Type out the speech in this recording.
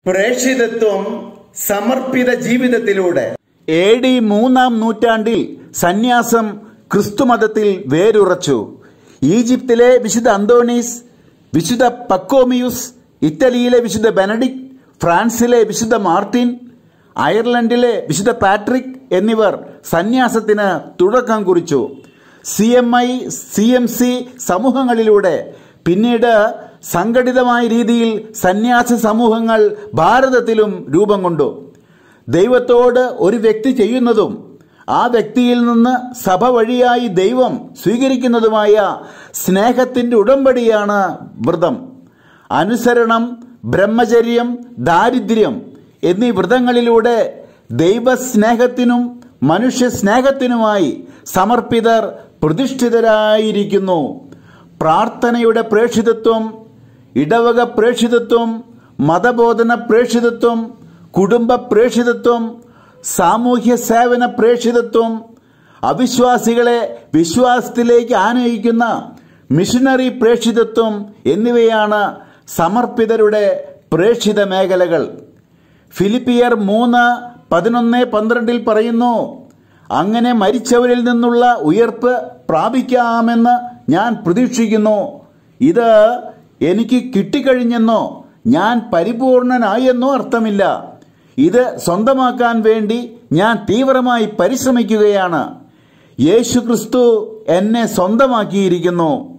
പ്രേക്ഷിതത്വം സമർപ്പിത ജീവിതത്തിലൂടെ A D മൂന്നാം നൂറ്റാണ്ടിൽ സന്യാസം ക്രിസ്തുമതത്തിൽ വേരുറച്ചു ഈജിപ്തിലെ വിശുദ്ധ അന്തോണീസ് വിശുദ്ധ പക്കോമിയുസ് ഇറ്റലിയിലെ വിശുദ്ധ ബെനഡിക്ട് ഫ്രാൻസിലെ വിശുദ്ധ മാർട്ടിൻ അയർലൻഡിലെ വിശുദ്ധ പാട്രിക് എന്നിവർ സന്യാസത്തിന് തുടക്കം കുറിച്ചു C M I C M C സമൂഹങ്ങളിലൂടെ പിന്നീട് സംഘടിതമായ രീതിയിൽ സന്യാസ സമൂഹങ്ങൾ ഭാരതത്തിലും രൂപം കൊണ്ടു ദൈവത്തോട് ഒരു വ്യക്തി ചെയ്യുന്നതും ആ വ്യക്തിയിൽ നിന്ന് സഭ വഴിയായി ദൈവം സ്വീകരിക്കുന്നതുമായ സ്നേഹത്തിന്റെ ഉടമ്പടിയാണ് വ്രതം അനുസരണം ബ്രഹ്മചര്യം ദാരിദ്ര്യം എന്നീ വ്രതങ്ങളിലൂടെ ദൈവസ്നേഹത്തിനും മനുഷ്യ സ്നേഹത്തിനുമായി സമർപ്പിതർ പ്രതിഷ്ഠിതരായിരിക്കുന്നു പ്രാർത്ഥനയുടെ പ്രേക്ഷിതത്വം ഇടവക പ്രേക്ഷിതത്വം മതബോധന പ്രേക്ഷിതത്വം കുടുംബ പ്രേക്ഷിതത്വം സാമൂഹ്യ സേവന പ്രേക്ഷിതത്വം അവിശ്വാസികളെ വിശ്വാസത്തിലേക്ക് ആനയിക്കുന്ന മിഷനറി പ്രേക്ഷിതത്വം എന്നിവയാണ് സമർപ്പിതരുടെ പ്രേക്ഷിത മേഖലകൾ ഫിലിപ്പിയർ മൂന്ന് പതിനൊന്ന് പന്ത്രണ്ടിൽ പറയുന്നു അങ്ങനെ മരിച്ചവരിൽ നിന്നുള്ള ഉയർപ്പ് പ്രാപിക്കാമെന്ന് ഞാൻ പ്രതീക്ഷിക്കുന്നു ഇത് എനിക്ക് കിട്ടിക്കഴിഞ്ഞെന്നോ ഞാൻ പരിപൂർണനായെന്നോ അർത്ഥമില്ല ഇത് സ്വന്തമാക്കാൻ വേണ്ടി ഞാൻ തീവ്രമായി പരിശ്രമിക്കുകയാണ് യേശു ക്രിസ്തു എന്നെ സ്വന്തമാക്കിയിരിക്കുന്നു